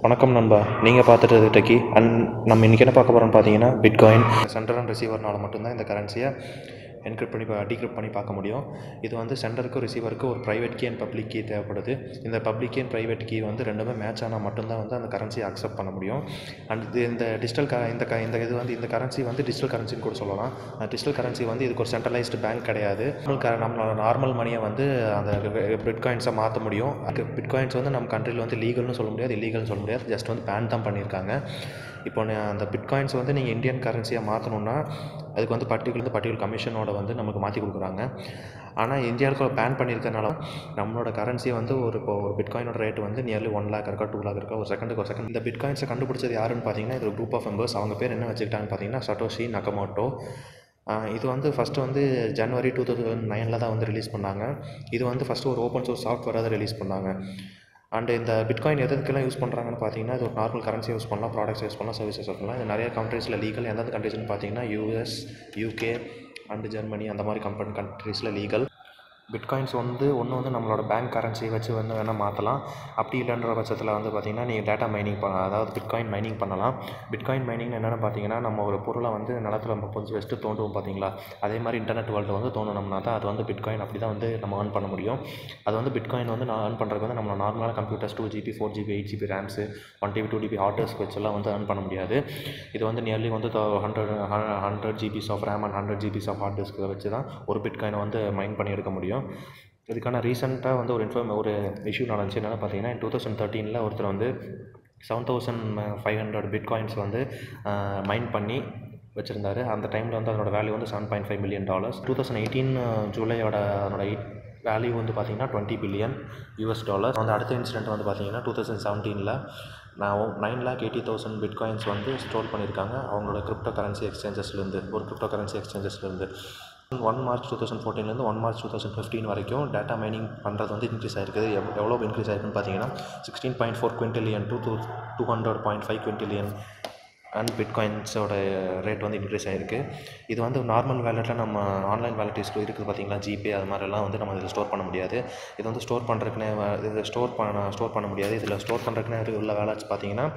வணக்கம் நண்பா நீங்கள் பார்த்துட்டு டெக்கி அண்ட் நம்ம இன்றைக்கி என்ன பார்க்க போகிறோம்னு பார்த்தீங்கன்னா பிட்காயின் சென்டர் அண்ட் ரிசீவர்னால மட்டும்தான் இந்த கரன்சியை என்கிரிப்ட் பண்ணி டீக்ரிப்ட் பண்ணி பார்க்க முடியும் இது வந்து சென்டருக்கும் ரிசீவருக்கும் ஒரு private key and public key தேவைப்படுது இந்த public key and private key வந்து ரெண்டுமே மேட்ச் ஆனால் மட்டும்தான் வந்து அந்த கரன்சியை அக்செப்ட் பண்ண முடியும் அண்ட் இது இந்த டிஜிட்டல் க இந்த க இந்த இது வந்து இந்த கரன்சி வந்து டிஜிட்டல் கரன்சின்னு கூட சொல்லலாம் டிஜிட்டல் கரன்சி வந்து இதுக்கு ஒரு சென்ட்ரலைஸ்டு பேங்க் கிடையாது நார்மல் க நம்மளோட நார்மல் மணியை வந்து அந்த பிட்காயின்ஸை மாற்ற முடியும் அதுக்கு பிட்காயின்ஸ் வந்து நம்ம கண்ட்ரியில் வந்து லீகல்னு சொல்ல முடியாது இல்லீகல்னு சொல்ல முடியாது ஜஸ்ட் வந்து பேன் தான் பண்ணியிருக்காங்க இப்போ ந- அந்த பிட்காயின்ஸ் வந்து நீங்கள் இந்தியன் கரன்சியாக மாற்றணுன்னா அதுக்கு வந்து பர்டிகுலர் வந்து பர்டிகுலர் கமிஷனோட வந்து நமக்கு மாற்றி கொடுக்குறாங்க ஆனால் இந்தியாவுக்கு பேன் பண்ணியிருக்கனால நம்மளோட கரன்சி வந்து ஒரு இப்போ ஒரு பிட்காயினோட ரேட் வந்து நியர்லி ஒன் லேக் இருக்கா டூ லேக் இருக்கா ஒரு செகண்டுக்கு ஒரு செகண்ட் இந்த பிட்காயின்ஸை கண்டுபிடிச்சது யாருன்னு பார்த்தீங்கன்னா இது குரூப் ஆஃப் மெம்பர்ஸ் அவங்க பேர் என்ன வச்சுக்கிட்டாங்கன்னு பார்த்தீங்கன்னா சட்டோஷி நக்கமோட்டோ ஆஹ் இது வந்து ஃபஸ்ட்டு வந்து ஜனவரி டூ தௌசண்ட் நைனில் தான் வந்து ரிலீஸ் பண்ணாங்க இது வந்து ஃபஸ்ட்டு ஒரு ஓப்பன் சோர்ஸ் சாஃப்ட்வேராக தான் ரிலீஸ் பண்ணாங்க அண்ட் இந்த பிட்காயின் எதுக்கெல்லாம் யூஸ் பண்ணுறாங்கன்னு பார்த்தீங்கன்னா இது ஒரு நார்மல் கரன்சி யூஸ் பண்ணலாம் ப்ராடக்ட்ஸ் யூஸ் பண்ணலாம் சர்வீசஸ் யூஸ் பண்ணலாம் இது நிறைய கண்ட்ரீஸில் லீகல் எந்தெந்த கண்ட்ரீஸ்னு பார்த்தீங்கன்னா யூஎஸ் யூகே அண்டு ஜெர்மனி அந்த மாதிரி கம்பெனி கண்ட்ரீஸில் லீகல் பிட்காயின்ஸ் வந்து ஒன்று வந்து நம்மளோட பேங்க் கரன்சி வச்சு வந்து வேணால் மாற்றலாம் அப்படி இல்லைன்ற பட்சத்தில் வந்து பார்த்தீங்கன்னா நீங்கள் டேட்டா மைனிங் பண்ண அதாவது பிட்காயின் மைனிங் பண்ணலாம் பிட்காயின் மைனிங் என்னென்னு பார்த்தீங்கன்னா நம்ம ஒரு பொருளை வந்து நிலத்துல நம்ம கொஞ்சம் வச்சுட்டு தோண்டுவோம் பார்த்தீங்களா அதே மாதிரி இன்டர்நெட் வேர்ல்டு வந்து தோண்டணும்னா தான் அது வந்து பிட்காயின் அப்படி தான் வந்து நம்ம ஏர்ன் பண்ண முடியும் அது வந்து பிட்காயின் வந்து நான் ஏர்ன் பண்ணுறதுக்கு வந்து நம்ம நார்மலான computers two GB four GB eight GB RAMs one TB two TB hard disk வச்செல்லாம் வந்து ஏர்ன் பண்ண முடியாது இது வந்து நியர்லி வந்து hundred hundred GBs of RAM and hundred GBs of hard disk வச்சு தான் ஒரு பிட்காயினை வந்து மைன் பண்ணி எடுக்க முடியும் இதுக்கான ரீசெண்டாக வந்து ஒரு இன்ஃபார்ம் ஒரு இஷ்யூ நடந்துச்சு என்னென்னு பார்த்தீங்கன்னா டூ தௌசண்ட் தேர்ட்டீனில் ஒருத்தர் வந்து seven thousand five hundred bitcoins வந்து மைன் பண்ணி வச்சுருந்தாரு அந்த டைமில் வந்து அதனோட வேல்யூ வந்து seven point five million dollars two thousand eighteen ஜூலையோட அதனோட வேல்யூ வந்து பார்த்தீங்கன்னா டுவெண்ட்டி பில்லியன் யூஎஸ் டாலர்ஸ் வந்து அடுத்த இன்சிடென்ட் வந்து பார்த்தீங்கன்னா டூ தௌசண்ட் செவன்டீனில் நான் nine lakh eighty thousand bitcoins வந்து ஸ்டோர் பண்ணியிருக்காங்க அவங்களோட கிரிப்டோ கரன்சி எக்ஸ்சேஞ்சஸ்லேருந்து ஒரு கிரிப்டோ கரன்சி எக்ஸ்சேஞ்சஸ்லேருந்து ஒன் மார்ச் டூ தௌசண்ட் ஃபோர்டீன்லேருந்து one March two thousand fifteen வரைக்கும் டேட்டா மைனிங் பண்ணுறது வந்து இன்க்ரீஸ் ஆயிருக்குது எவ் எவ்வளோ இன்க்ரீஸ் ஆயிருக்குன்னு பார்த்தீங்கன்னா sixteen point four quintillion two two two hundred point five quintillion and பிட்காயின்ஸோட ரேட் வந்து இன்க்ரீஸ் ஆகிருக்கு இது வந்து நார்மல் வேலெட்டில் நம்ம ஆன்லைன் வேலெட் யூஸ் இருக்குது பார்த்தீங்களா ஜிபே அது மாதிரிலாம் வந்து நம்ம இதில் ஸ்டோர் பண்ண முடியாது இது வந்து ஸ்டோர் பண்ணுறதுக்குனே இது ஸ்டோர் பண்ண ஸ்டோர் பண்ண முடியாது இதில் ஸ்டோர் பண்ணுறதுக்குனே உள்ள வேலெட்ஸ் பார்த்தீங்கன்னா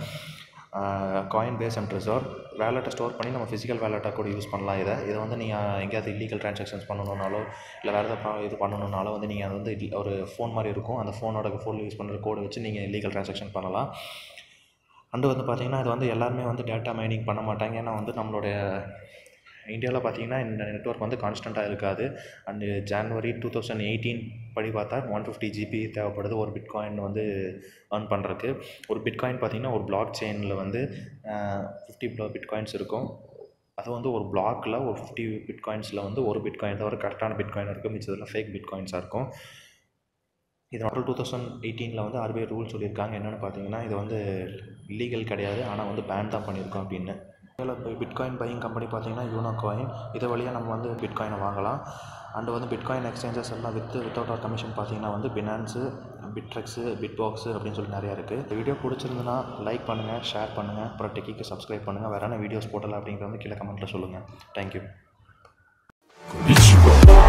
காயின் பேஸ் அண்ட் ரிசர்வ் வேலெட்டை ஸ்டோர் பண்ணி நம்ம ஃபிசிக்கல் வேலெட்டாக கூட யூஸ் பண்ணலாம் இதை இதை வந்து நீங்கள் எங்கேயாவது இல்லீகல் ட்ரான்சாக்ஷன்ஸ் பண்ணணுன்னாலோ இல்லை வேறு ஏதாவது இது பண்ணணுன்னாலோ வந்து நீங்கள் அது வந்து இல்ல- ஒரு ஃபோன் மாதிரி இருக்கும் அந்த ஃபோனோட ஃபோனில் யூஸ் பண்ணுற கோடை வச்சு நீங்கள் இல்லீகல் ட்ரான்சாக்ஷன் பண்ணலாம் அண்டு வந்து பார்த்தீங்கன்னா இது வந்து எல்லாருமே வந்து டேட்டா மைனிங் பண்ண மாட்டாங்க ஏன்னா வந்து நம்மளுடைய இந்தியாவில் பார்த்தீங்கன்னா இந்த நெட்ஒர்க் வந்து கான்ஸ்டண்ட்டாக இருக்காது and January two thousand eighteen படி பார்த்தா ஒன் ஃபிஃப்டி ஜிபி தேவைப்படுது ஒரு பிட்காயின் வந்து earn பண்ணுறதுக்கு ஒரு பிட்காயின் பார்த்தீங்கன்னா ஒரு பிளாக் செயினில் வந்து ஃபிஃப்டி பிட்காயின்ஸ் இருக்கும் அது வந்து ஒரு பிளாக்கில் ஒரு ஃபிஃப்டி பிட்காயின்ஸில் வந்து ஒரு பிட்காயின் தான் ஒரு கரெக்டான பிட்காயின் இருக்கும் மிச்சதெல்லாம் ஃபேக் பிட்காயின்ஸாக இருக்கும் இது அப்புறம் டூ தௌசண்ட் எயிட்டீனில் வந்து ஆர்பிஐ ரூல் சொல்லியிருக்காங்க என்னென்னு பார்த்தீங்கன்னா இது வந்து இல்லீகல் கிடையாது ஆனால் வந்து பேன் தான் பண்ணியிருக்கோம் அப்படின்னு இதில் போய் பிட்காயின் பையிங் கம்பெனி பார்த்தீங்கன்னா யூனோ காயின் இது வழியாக நம்ம வந்து பிட்காயினை வாங்கலாம் அண்டு வந்து பிட்காயின் எக்ஸ்சேஞ்சஸ் எல்லாம் வித் வித்தவுட் ஆர் கமிஷன் பார்த்தீங்கன்னா வந்து பினான்ஸு பிட்ரெக்ஸு பிட்பாக்ஸு அப்படின்னு சொல்லி நிறையா இருக்குது இந்த வீடியோ பிடிச்சிருந்துன்னா லைக் பண்ணுங்கள் ஷேர் பண்ணுங்கள் அப்புறம் டெக்கிக்கு சப்ஸ்கிரைப் பண்ணுங்கள் வேறு என்ன வீடியோஸ் போடலாம் அப்படிங்கிறத வந்து கீழே கமெண்ட்டில் சொல்லுங்கள் தேங்க்யூ